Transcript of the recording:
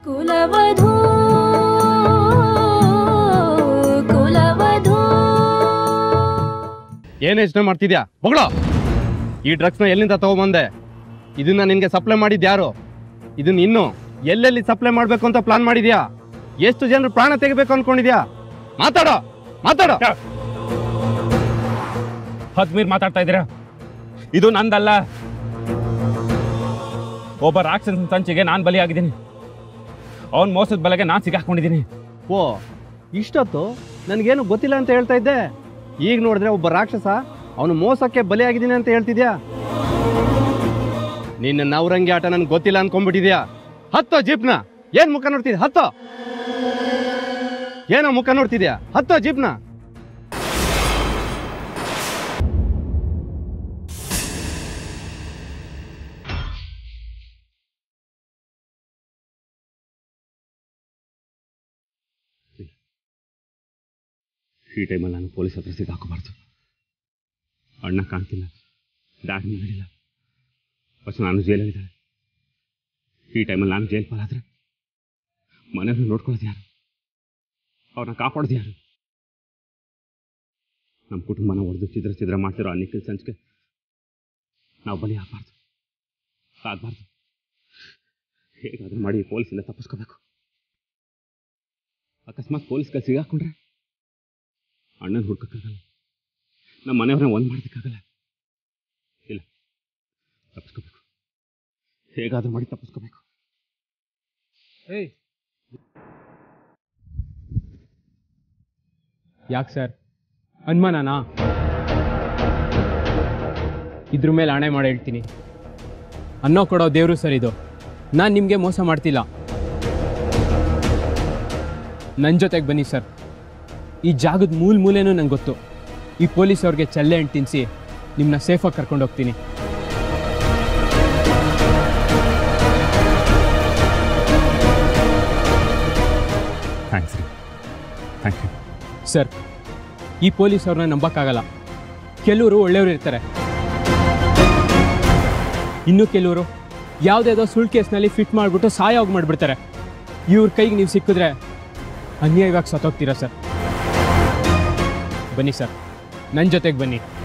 ಕುಲವಧೂ ಕುಲವಧೂ ಏನು ಯೋಚನೆ ಮಾಡ್ತಿದ್ಯಾ ಹೊಗಳೋ ಈ ಡ್ರಗ್ಸ್ನ ಎಲ್ಲಿಂದ ತಗೊಂಬಂದೆ ಇದನ್ನ ನಿನ್ಗೆ ಸಪ್ಲೈ ಮಾಡಿದ್ ಯಾರು ಇದನ್ನ ಇನ್ನು ಎಲ್ಲೆಲ್ಲಿ ಸಪ್ಲೈ ಮಾಡ್ಬೇಕು ಅಂತ ಪ್ಲಾನ್ ಮಾಡಿದ್ಯಾ ಎಷ್ಟು ಜನರು ಪ್ರಾಣ ತೆಗಿಬೇಕು ಅನ್ಕೊಂಡಿದ್ಯಾ ಮಾತಾಡೋ ಮಾತಾಡೋ ಹದ್ಮೀರ್ ಮಾತಾಡ್ತಾ ಇದ್ದೀರಾ ಇದು ನಂದಲ್ಲ ಒಬ್ಬ ರಾಕ್ಷಸನ ಸಂಚಿಗೆ ನಾನು ಬಲಿಯಾಗಿದ್ದೀನಿ ಅವನ್ ಮೋಸದ ಬಲೆಗೆ ನಾನು ಸಿಗಾಕೊಂಡಿದ್ದೀನಿ ಓ ಇಷ್ಟೊತ್ತು ನನಗೇನು ಗೊತ್ತಿಲ್ಲ ಅಂತ ಹೇಳ್ತಾ ಇದ್ದೆ ಈಗ ನೋಡಿದ್ರೆ ಒಬ್ಬ ರಾಕ್ಷಸ ಅವನು ಮೋಸಕ್ಕೆ ಬಲಿಯಾಗಿದ್ದೀನಿ ಅಂತ ಹೇಳ್ತಿದ್ಯಾ ನಿನ್ನ ನವರಂಗಿ ಆಟ ನನ್ಗೆ ಗೊತ್ತಿಲ್ಲ ಅನ್ಕೊಂಡ್ಬಿಟ್ಟಿದ್ಯಾ ಹತ್ತೋ ಜೀಪ್ನ ಏನ್ ಮುಖ ನೋಡ್ತಿದ್ಯಾ ಹತ್ತೋ ಏನೋ ಮುಖ ನೋಡ್ತಿದ್ಯಾ ಹತ್ತೋ ಜೀಪ್ನ ಈ ಟೈಮಲ್ಲಿ ನಾನು ಪೊಲೀಸ್ ಹತ್ರ ಸಿಗಾಕೋಬಾರ್ದು ಅಣ್ಣ ಕಾಣ್ತಿಲ್ಲ ದಾಡಿ ನಡಿಲ್ಲ ಬಸ್ ನಾನು ಜೈಲಲ್ಲಿದ್ದಾಳೆ ಈ ಟೈಮಲ್ಲಿ ನಾನು ಜೈಲ್ ಪಾಲಾದ್ರೆ ಮನೆಯವ್ರನ್ನ ನೋಡ್ಕೊಳ್ಳೋದು ಯಾರು ಅವ್ರನ್ನ ಕಾಪಾಡೋದು ಯಾರು ನಮ್ಮ ಕುಟುಂಬನ ಹೊಡೆದು ಚಿದ್ರ ಚಿದ್ರ ಮಾಡ್ತಿರೋ ಆ ನಿಖಿಲ್ ಸಂಚಿಕೆ ನಾವು ಬಲಿ ಆಗಬಾರ್ದು ಆಗಬಾರ್ದು ಹೇಗಾದ್ರೂ ಮಾಡಿ ಪೊಲೀಸಿಂದ ತಪ್ಪಿಸ್ಕೋಬೇಕು ಅಕಸ್ಮಾತ್ ಪೊಲೀಸ್ಗೆ ಸಿಗಾಕೊಂಡ್ರೆ ಅಣ್ಣನ ಹುಡ್ಕೋಕ್ಕಾಗಲ್ಲ ನಮ್ಮ ಮನೆಯವ್ರನ್ನ ಒಂದು ಮಾಡೋದಕ್ಕಾಗಲ್ಲ ಇಲ್ಲ ತಪ್ಪಿಸ್ಕೋಬೇಕು ಹೇಗಾದ್ರೂ ಮಾಡಿ ತಪ್ಪಿಸ್ಕೋಬೇಕು ಯಾಕೆ ಸರ್ ಅನುಮಾನನಾ ಇದ್ರ ಮೇಲೆ ಹಣೆ ಮಾಡಿ ಹೇಳ್ತೀನಿ ಅನ್ನೋ ಕೊಡೋ ದೇವರು ಸರ್ ಇದು ನಾನು ನಿಮಗೆ ಮೋಸ ಮಾಡ್ತಿಲ್ಲ ನನ್ನ ಜೊತೆಗೆ ಬನ್ನಿ ಸರ್ ಈ ಜಾಗದ ಮೂಲ ಮೂಲೆನೂ ನಂಗೆ ಗೊತ್ತು ಈ ಪೊಲೀಸ್ ಅವ್ರಿಗೆ ಚಲ್ಲೆ ಹಣ್ಣು ತಿನ್ನಿಸಿ ನಿಮ್ಮನ್ನ ಸೇಫಾಗಿ ಕರ್ಕೊಂಡು ಹೋಗ್ತೀನಿ ಥ್ಯಾಂಕ್ಸ್ ರೀ ಥ್ಯಾಂಕ್ ಯು ಸರ್ ಈ ಪೊಲೀಸ್ ಅವ್ರನ್ನ ನಂಬಕ್ಕಾಗಲ್ಲ ಕೆಲವರು ಒಳ್ಳೆಯವರು ಇರ್ತಾರೆ ಇನ್ನು ಕೆಲವರು ಯಾವುದೇದೋ ಸುಳ್ಳು ಕೇಸ್ನಲ್ಲಿ ಫಿಟ್ ಮಾಡಿಬಿಟ್ಟು ಸಹಾಯವಾಗಿ ಮಾಡಿಬಿಡ್ತಾರೆ ಇವ್ರ ಕೈಗೆ ನೀವು ಸಿಕ್ಕಿದ್ರೆ ಅನ್ಯಾಯವಾಗಿ ಸತ್ತೋಗ್ತೀರಾ ಸರ್ ಬನ್ನಿ ಸರ್ ನನ್ನ ಜೊತೆಗೆ ಬನ್ನಿ